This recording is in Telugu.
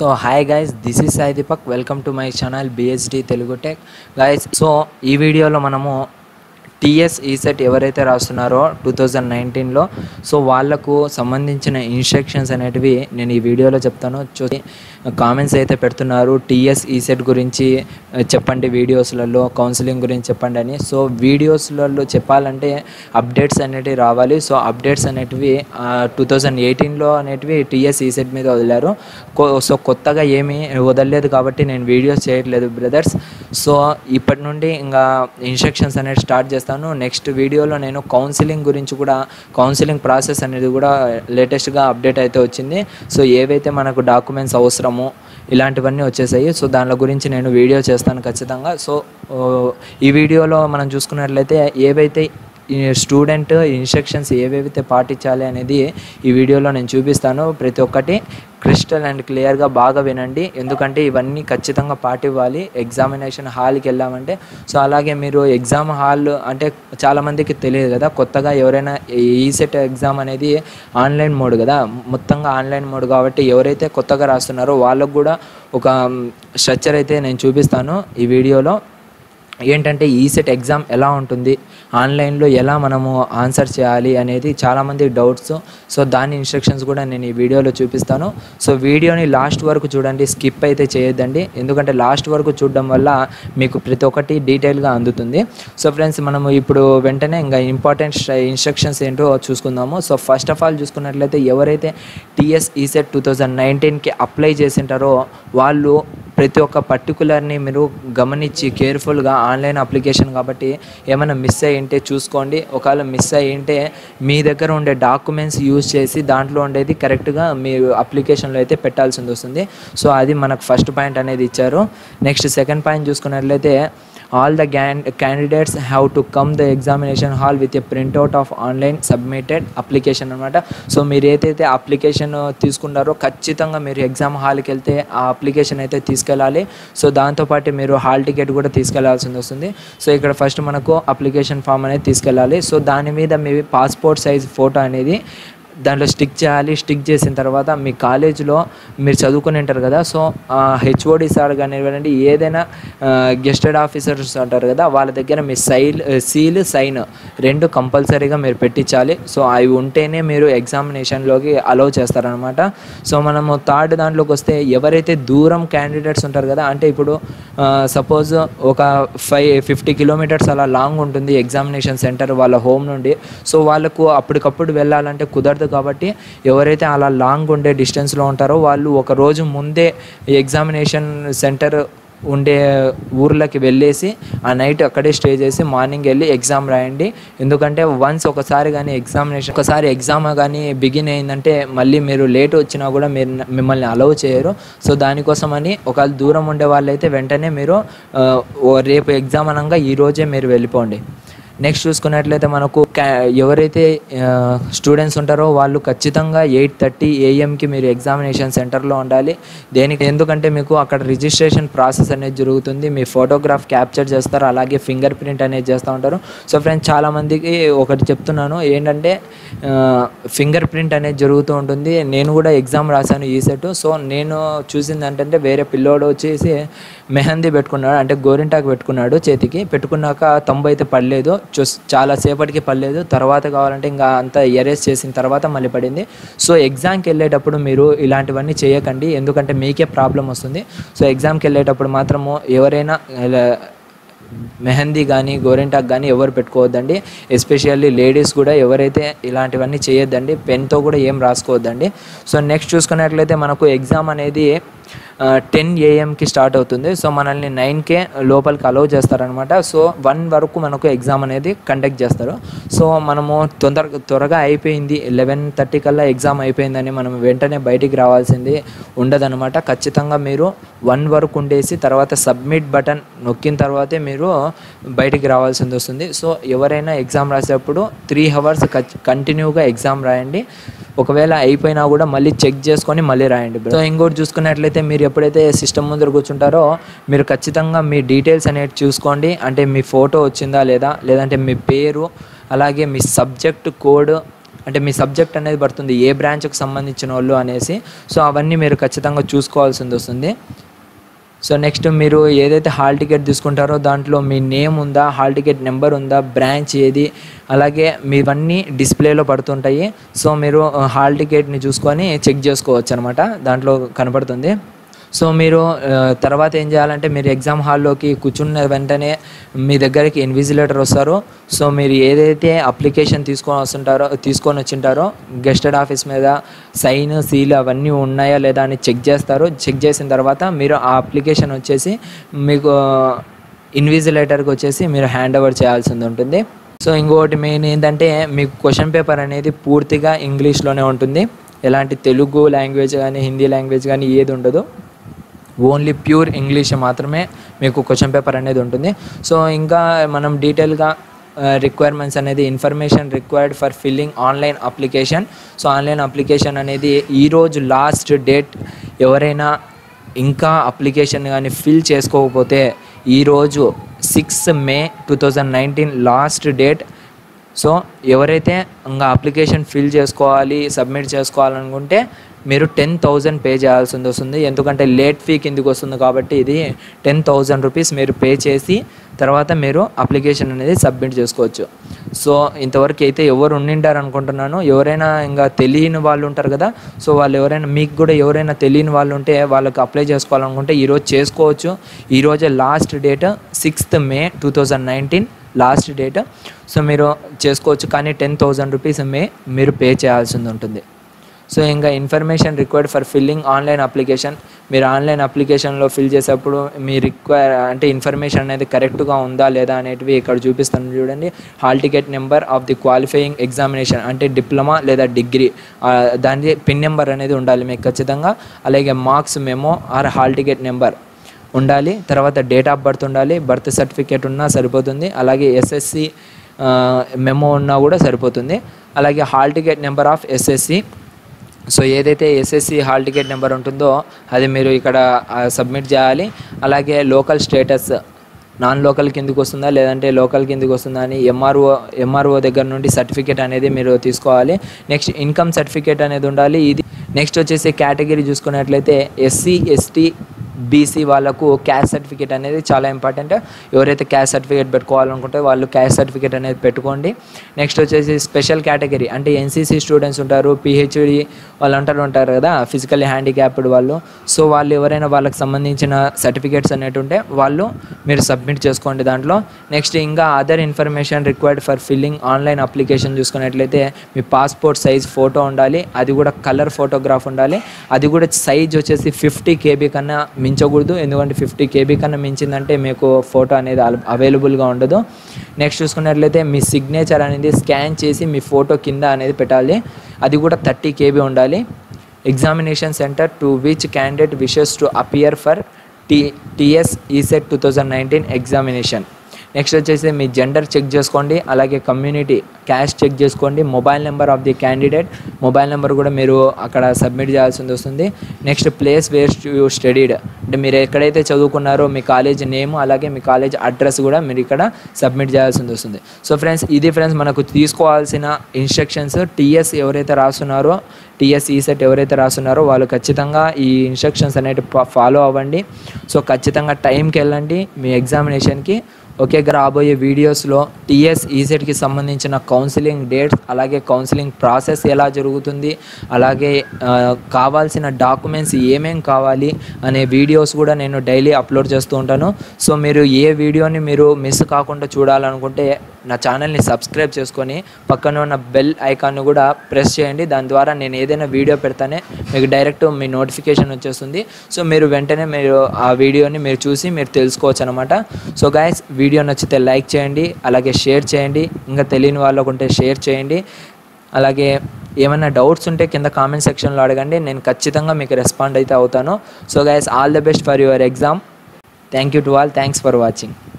so hi guys this is Sai Deepak welcome to my channel BSD Telugu tech guys so ఈ వీడియోలో మనము టీఎస్ ఈసెట్ ఎవరైతే రాస్తున్నారో టూ థౌజండ్ నైన్టీన్లో సో వాళ్ళకు సంబంధించిన ఇన్స్ట్రక్షన్స్ అనేటివి నేను ఈ వీడియోలో చెప్తాను చూసి కామెంట్స్ అయితే పెడుతున్నారు టీఎస్ ఈసెట్ గురించి ఆ, చెప్పండి వీడియోస్లలో కౌన్సిలింగ్ గురించి చెప్పండి అని సో వీడియోస్లలో చెప్పాలంటే అప్డేట్స్ అనేటివి రావాలి సో అప్డేట్స్ అనేటివి టూ థౌజండ్ ఎయిటీన్లో అనేటివి టీఎస్ ఈసెట్ మీద వదిలారు కో సో కొత్తగా ఏమీ వదలలేదు కాబట్టి నేను వీడియోస్ చేయట్లేదు బ్రదర్స్ సో ఇప్పటి నుండి ఇంకా ఇన్స్ట్రక్షన్స్ అనేది స్టార్ట్ చేస్తాను నెక్స్ట్ వీడియోలో నేను కౌన్సిలింగ్ గురించి కూడా కౌన్సిలింగ్ ప్రాసెస్ అనేది కూడా లేటెస్ట్గా అప్డేట్ అయితే వచ్చింది సో ఏవైతే మనకు డాక్యుమెంట్స్ అవసరమో ఇలాంటివన్నీ వచ్చేసాయి సో దాని గురించి నేను వీడియో చేస్తాను ఖచ్చితంగా సో ఓ, ఈ వీడియోలో మనం చూసుకున్నట్లయితే ఏవైతే ఈ స్టూడెంట్ ఇన్స్ట్రక్షన్స్ ఏవేవైతే పాటించాలి అనేది ఈ వీడియోలో నేను చూపిస్తాను ప్రతి ఒక్కటి క్రిస్టల్ అండ్ క్లియర్గా బాగా వినండి ఎందుకంటే ఇవన్నీ ఖచ్చితంగా పాటివ్వాలి ఎగ్జామినేషన్ హాల్కి వెళ్ళామంటే సో అలాగే మీరు ఎగ్జామ్ హాల్ అంటే చాలామందికి తెలియదు కదా కొత్తగా ఎవరైనా ఈ సెట్ ఎగ్జామ్ అనేది ఆన్లైన్ మోడ్ కదా మొత్తంగా ఆన్లైన్ మోడ్ కాబట్టి ఎవరైతే కొత్తగా రాస్తున్నారో వాళ్ళకు కూడా ఒక స్ట్రక్చర్ అయితే నేను చూపిస్తాను ఈ వీడియోలో ఏంటంటే ఈ సెట్ ఎగ్జామ్ ఎలా ఉంటుంది ఆన్లైన్లో ఎలా మనము ఆన్సర్ చేయాలి అనేది చాలామంది డౌట్స్ సో దాని ఇన్స్ట్రక్షన్స్ కూడా నేను ఈ వీడియోలో చూపిస్తాను సో వీడియోని లాస్ట్ వరకు చూడండి స్కిప్ అయితే చేయొద్దండి ఎందుకంటే లాస్ట్ వరకు చూడడం వల్ల మీకు ప్రతి ఒక్కటి డీటెయిల్గా అందుతుంది సో ఫ్రెండ్స్ మనము ఇప్పుడు వెంటనే ఇంకా ఇంపార్టెంట్ ఇన్స్ట్రక్షన్స్ ఏంటో చూసుకుందాము సో ఫస్ట్ ఆఫ్ ఆల్ చూసుకున్నట్లయితే ఎవరైతే టీఎస్ ఈసెట్ టూ థౌజండ్ నైన్టీన్కి అప్లై చేసింటారో వాళ్ళు ప్రతి ఒక్క పర్టికులర్ని మీరు గమనించి కేర్ఫుల్గా ఆన్లైన్ అప్లికేషన్ కాబట్టి ఏమైనా మిస్ అయ్యి ఉంటే చూసుకోండి ఒకవేళ మిస్ అయ్యి ఉంటే మీ దగ్గర ఉండే డాక్యుమెంట్స్ యూజ్ చేసి దాంట్లో ఉండేది కరెక్ట్గా మీరు అప్లికేషన్లో అయితే పెట్టాల్సి వస్తుంది సో అది మనకు ఫస్ట్ పాయింట్ అనేది ఇచ్చారు నెక్స్ట్ సెకండ్ పాయింట్ చూసుకున్నట్లయితే all the can candidates have to come the examination hall with a printout of online submitted application అనమాట సో మీరు ఏదైతే అప్లికేషన్ తీసుకున్నారో ఖచ్చితంగా మీరు ఎగ్జామ్ హాల్కి వెళ్తే ఆ అప్లికేషన్ అయితే తీసుకెళ్ళాలి సో దాంతోపాటు మీరు హాల్ టికెట్ కూడా తీసుకెళ్లాల్సి వస్తుంది సో ఇక్కడ ఫస్ట్ మనకు అప్లికేషన్ ఫామ్ అనేది తీసుకెళ్ళాలి సో దాని మీద మీ పాస్పోర్ట్ సైజ్ ఫోటో అనేది దాంట్లో స్టిక్ చేయాలి స్టిక్ చేసిన తర్వాత మీ కాలేజీలో మీరు చదువుకుని ఉంటారు కదా సో హెచ్ఓడి సార్ కానివ్వండి ఏదైనా గెస్టెడ్ ఆఫీసర్స్ అంటారు కదా వాళ్ళ దగ్గర మీ సైల్ సీల్ సైన్ రెండు కంపల్సరీగా మీరు పెట్టించాలి సో అవి ఉంటేనే మీరు ఎగ్జామినేషన్లోకి అలౌ చేస్తారనమాట సో మనము థర్డ్ దాంట్లోకి వస్తే ఎవరైతే దూరం క్యాండిడేట్స్ ఉంటారు కదా అంటే ఇప్పుడు సపోజ్ ఒక ఫైవ్ ఫిఫ్టీ కిలోమీటర్స్ అలా లాంగ్ ఉంటుంది ఎగ్జామినేషన్ సెంటర్ వాళ్ళ హోమ్ నుండి సో వాళ్ళకు అప్పటికప్పుడు వెళ్ళాలంటే కుదరదు కాబట్టి ఎవరైతే అలా లాంగ్ ఉండే డిస్టెన్స్లో ఉంటారో వాళ్ళు ఒక రోజు ముందే ఎగ్జామినేషన్ సెంటర్ ఉండే ఊర్లకి వెళ్ళేసి ఆ నైట్ అక్కడే స్టే చేసి మార్నింగ్ వెళ్ళి ఎగ్జామ్ రాయండి ఎందుకంటే వన్స్ ఒకసారి కానీ ఎగ్జామినేషన్ ఒకసారి ఎగ్జామ్ కానీ బిగిన్ అయిందంటే మళ్ళీ మీరు లేట్ వచ్చినా కూడా మీరు మిమ్మల్ని అలౌ చేయరు సో దానికోసమని ఒకవేళ దూరం ఉండే వాళ్ళైతే వెంటనే మీరు ఆ, ఓ రేపు ఎగ్జామ్ అనగా ఈ రోజే మీరు వెళ్ళిపోండి నెక్స్ట్ చూసుకున్నట్లయితే మనకు క్యా- ఎవరైతే స్టూడెంట్స్ ఉంటారో వాళ్ళు ఖచ్చితంగా ఎయిట్ థర్టీ ఏఎంకి మీరు ఎగ్జామినేషన్ సెంటర్లో ఉండాలి దేనికి ఎందుకంటే మీకు అక్కడ రిజిస్ట్రేషన్ ప్రాసెస్ అనేది జరుగుతుంది మీ ఫోటోగ్రాఫ్ క్యాప్చర్ చేస్తారు అలాగే ఫింగర్ ప్రింట్ అనేది చేస్తూ ఉంటారు సో ఫ్రెండ్స్ చాలామందికి ఒకటి చెప్తున్నాను ఏంటంటే ఫింగర్ ప్రింట్ అనేది జరుగుతూ ఉంటుంది నేను కూడా ఎగ్జామ్ రాశాను ఈ సెట్ సో నేను చూసింది ఏంటంటే వేరే పిల్లోడు వచ్చేసి మెహందీ పెట్టుకున్నాడు అంటే గోరింటాకు పెట్టుకున్నాడు చేతికి పెట్టుకున్నాక తంబు అయితే పడలేదు చూస్ చాలా సేపటికి పడలేదు తర్వాత కావాలంటే ఇంకా అంతా ఎరేస్ చేసిన తర్వాత మళ్ళీ పడింది సో ఎగ్జామ్కి వెళ్ళేటప్పుడు మీరు ఇలాంటివన్నీ చేయకండి ఎందుకంటే మీకే ప్రాబ్లం వస్తుంది సో ఎగ్జామ్కి వెళ్ళేటప్పుడు మాత్రము ఎవరైనా ఇలా మెహందీ కానీ గోరింటాక్ కానీ ఎవరు పెట్టుకోవద్దండి ఎస్పెషల్లీ లేడీస్ కూడా ఎవరైతే ఇలాంటివన్నీ చేయొద్దండి పెన్తో కూడా ఏం రాసుకోవద్దండి సో నెక్స్ట్ చూసుకున్నట్లయితే మనకు ఎగ్జామ్ అనేది టెన్ ఏఎంకి స్టార్ట్ అవుతుంది సో మనల్ని నైన్కే లోపలికి అలౌ చేస్తారనమాట సో వన్ వరకు మనకు ఎగ్జామ్ అనేది కండక్ట్ చేస్తారు సో మనము తొందరగా త్వరగా అయిపోయింది లెవెన్ థర్టీ కల్లా ఎగ్జామ్ అయిపోయిందని మనం వెంటనే బయటికి రావాల్సింది ఉండదన్నమాట ఖచ్చితంగా మీరు వన్ వరకు ఉండేసి తర్వాత సబ్మిట్ బటన్ నొక్కిన తర్వాతే మీరు బయటికి రావాల్సింది వస్తుంది సో ఎవరైనా ఎగ్జామ్ రాసేటప్పుడు త్రీ అవర్స్ కంటిన్యూగా ఎగ్జామ్ రాయండి ఒకవేళ అయిపోయినా కూడా మళ్ళీ చెక్ చేసుకొని మళ్ళీ రాయండి సో ఇంకోటి చూసుకున్నట్లయితే మీరు ఎప్పుడైతే సిస్టమ్ ముందర కూర్చుంటారో మీరు ఖచ్చితంగా మీ డీటెయిల్స్ అనేవి చూసుకోండి అంటే మీ ఫోటో వచ్చిందా లేదా లేదంటే మీ పేరు అలాగే మీ సబ్జెక్ట్ కోడ్ అంటే మీ సబ్జెక్ట్ అనేది పడుతుంది ఏ బ్రాంచ్కి సంబంధించిన వాళ్ళు అనేసి సో అవన్నీ మీరు ఖచ్చితంగా చూసుకోవాల్సింది వస్తుంది సో నెక్స్ట్ మీరు ఏదైతే హాల్ టికెట్ తీసుకుంటారో దాంట్లో మీ నేమ్ ఉందా హాల్ టికెట్ నెంబర్ ఉందా బ్రాంచ్ ఏది అలాగే మీవన్నీ డిస్ప్లేలో పడుతుంటాయి సో మీరు ఆ, హాల్ టికెట్ని చూసుకొని చెక్ చేసుకోవచ్చు అనమాట దాంట్లో కనపడుతుంది సో మీరు ఆ, తర్వాత ఏం చేయాలంటే మీరు ఎగ్జామ్ హాల్లోకి కూర్చున్న వెంటనే మీ దగ్గరికి ఇన్విజిలేటర్ వస్తారు సో మీరు ఏదైతే అప్లికేషన్ తీసుకొని వస్తుంటారో తీసుకొని వచ్చింటారో గెస్టెడ్ ఆఫీస్ మీద సైన్ సీల్ అవన్నీ ఉన్నాయా లేదా అని చెక్ చేస్తారు చెక్ చేసిన తర్వాత మీరు ఆ అప్లికేషన్ వచ్చేసి మీకు ఇన్విజిలేటర్కి వచ్చేసి మీరు హ్యాండ్ ఓవర్ చేయాల్సింది ఉంటుంది సో ఇంకొకటి మెయిన్ ఏంటంటే మీకు క్వశ్చన్ పేపర్ అనేది పూర్తిగా ఇంగ్లీష్లోనే ఉంటుంది ఎలాంటి తెలుగు లాంగ్వేజ్ కానీ హిందీ లాంగ్వేజ్ కానీ ఏది ఉండదు ఓన్లీ ప్యూర్ ఇంగ్లీష్ మాత్రమే మీకు క్వశ్చన్ పేపర్ అనేది ఉంటుంది సో ఇంకా మనం డీటెయిల్గా రిక్వైర్మెంట్స్ అనేది information required for filling online application so online application అనేది ఈరోజు లాస్ట్ డేట్ ఎవరైనా ఇంకా అప్లికేషన్ కానీ ఫిల్ చేసుకోకపోతే ఈరోజు six May two thousand nineteen last date so ఎవరైతే ఇంకా అప్లికేషన్ ఫిల్ చేసుకోవాలి సబ్మిట్ చేసుకోవాలనుకుంటే మీరు టెన్ థౌజండ్ పే చేయాల్సి వస్తుంది ఎందుకంటే లేట్ ఫీ కిందకి వస్తుంది కాబట్టి ఇది టెన్ థౌజండ్ రూపీస్ మీరు పే చేసి తర్వాత మీరు అప్లికేషన్ అనేది సబ్మిట్ చేసుకోవచ్చు సో ఇంతవరకు అయితే ఎవరు ఉండింటారు అనుకుంటున్నాను ఎవరైనా ఇంకా తెలియని వాళ్ళు ఉంటారు కదా సో వాళ్ళు ఎవరైనా మీకు కూడా ఎవరైనా తెలియని వాళ్ళు ఉంటే వాళ్ళకి అప్లై చేసుకోవాలనుకుంటే ఈరోజు చేసుకోవచ్చు ఈరోజే last date sixth May two thousand nineteen last date so మీరు చేసుకోవచ్చు కానీ టెన్ థౌజండ్ రూపీస్ మే మీరు పే చేయాల్సింది ఉంటుంది సో ఇంకా information required for filling online application మీరు ఆన్లైన్ అప్లికేషన్లో ఫిల్ చేసేప్పుడు మీ రిక్వైర్ అంటే ఇన్ఫర్మేషన్ అనేది కరెక్ట్గా ఉందా లేదా అనేటివి ఇక్కడ చూపిస్తాను చూడండి hall ticket number of the qualifying examination అంటే డిప్లొమా లేదా డిగ్రీ దాని పిన్ నెంబర్ అనేది ఉండాలి మీకు ఖచ్చితంగా అలాగే marks memo or hall ticket number ఉండాలి తర్వాత డేట్ ఆఫ్ బర్త్ ఉండాలి బర్త్ సర్టిఫికేట్ ఉన్నా సరిపోతుంది అలాగే ఎస్ఎస్సి మెమో ఉన్నా కూడా సరిపోతుంది అలాగే hall ticket number of SSC so ఏదైతే ఎస్ఎస్సి హాల్ టికెట్ నెంబర్ ఉంటుందో అది మీరు ఇక్కడ సబ్మిట్ చేయాలి అలాగే లోకల్ స్టేటస్ నాన్ లోకల్ కిందకి వస్తుందా లేదంటే లోకల్ కిందకి వస్తుందా అని ఎంఆర్ఓ ఎంఆర్ఓ దగ్గర నుండి సర్టిఫికేట్ అనేది మీరు తీసుకోవాలి నెక్స్ట్ ఇన్కమ్ సర్టిఫికేట్ అనేది ఉండాలి ఇది నెక్స్ట్ వచ్చేసి కేటగిరీ చూసుకున్నట్లయితే ఎస్సీ ఎస్టీ బీసీ వాళ్ళకు క్యాస్ట్ సర్టిఫికేట్ అనేది చాలా ఇంపార్టెంట్ ఎవరైతే క్యాస్ట్ సర్టిఫికేట్ పెట్టుకోవాలనుకుంటే వాళ్ళు క్యాస్ట్ సర్టిఫికేట్ అనేది పెట్టుకోండి నెక్స్ట్ వచ్చేసి స్పెషల్ కేటగిరీ అంటే ఎన్సీసీ స్టూడెంట్స్ ఉంటారు పిహెచ్డి వాళ్ళు అంటారు ఉంటారు కదా ఫిజికల్లీ హ్యాండిక్యాప్డ్ వాళ్ళు సో వాళ్ళు ఎవరైనా వాళ్ళకి సంబంధించిన సర్టిఫికేట్స్ అనేవి ఉంటే వాళ్ళు మీరు సబ్మిట్ చేసుకోండి దాంట్లో నెక్స్ట్ ఇంకా other information required for filling online application చూసుకున్నట్లయితే మీ పాస్పోర్ట్ సైజ్ ఫోటో ఉండాలి అది కూడా కలర్ ఫోటోగ్రాఫ్ ఉండాలి అది కూడా సైజ్ వచ్చేసి ఫిఫ్టీ కేబీ కన్నా మించకూడదు ఎందుకంటే ఫిఫ్టీ కేబీ కన్నా మించిందంటే మీకు ఫోటో అనేది అవైలబుల్గా ఉండదు నెక్స్ట్ చూసుకున్నట్లయితే మీ సిగ్నేచర్ అనేది స్కాన్ చేసి మీ ఫోటో కింద అనేది పెట్టాలి అది కూడా థర్టీ కేబీ ఉండాలి examination centre to which candidate wishes to appear for T TS ECET two thousand nineteen examination next వచ్చేసి మీ జెండర్ చెక్ చేసుకోండి అలాగే కమ్యూనిటీ క్యాష్ చెక్ చేసుకోండి mobile number of the candidate mobile number కూడా మీరు అక్కడ సబ్మిట్ చేయాల్సి వస్తుంది next place where you studied అంటే మీరు ఎక్కడైతే చదువుకున్నారో మీ కాలేజ్ నేమ్ అలాగే మీ కాలేజ్ అడ్రస్ కూడా మీరు ఇక్కడ సబ్మిట్ చేయాల్సి వస్తుంది సో ఫ్రెండ్స్ ఇది ఫ్రెండ్స్ మనకు తీసుకోవాల్సిన ఇన్స్ట్రక్షన్స్ టీఎస్ ఎవరైతే రాస్తున్నారో టీఎస్ ఈసెట్ ఎవరైతే రాస్తున్నారో వాళ్ళు ఖచ్చితంగా ఈ ఇన్స్ట్రక్షన్స్ అనేవి ఫాలో అవ్వండి సో ఖచ్చితంగా టైంకి వెళ్ళండి మీ ఎగ్జామినేషన్కి ఓకే రాబోయే వీడియోస్లో టీఎస్ ఈసెట్కి సంబంధించిన కౌన్సిలింగ్ డేట్స్ అలాగే కౌన్సిలింగ్ ప్రాసెస్ ఎలా జరుగుతుంది అలాగే ఆ, కావాల్సిన డాక్యుమెంట్స్ ఏమేం కావాలి అనే వీడియోస్ కూడా నేను డైలీ అప్లోడ్ చేస్తూ ఉంటాను సో మీరు ఏ వీడియోని మీరు మిస్ కాకుండా చూడాలనుకుంటే నా ఛానల్ని సబ్స్క్రైబ్ చేసుకొని పక్కన ఉన్న బెల్ ఐకాన్ని కూడా ప్రెస్ చేయండి దాని ద్వారా నేను ఏదైనా వీడియో పెడతానే మీకు డైరెక్ట్ మీ నోటిఫికేషన్ వచ్చేస్తుంది సో మీరు వెంటనే మీరు ఆ వీడియోని మీరు చూసి మీరు తెలుసుకోవచ్చు అనమాట సో గాయస్ వీడియో నచ్చితే లైక్ చేయండి అలాగే షేర్ చేయండి ఇంకా తెలియని వాళ్ళకు ఉంటే షేర్ చేయండి అలాగే ఏమైనా డౌట్స్ ఉంటే కింద కామెంట్ సెక్షన్లో అడగండి నేను ఖచ్చితంగా మీకు రెస్పాండ్ అయితే అవుతాను so guys all the best for your exam thank you to all thanks for watching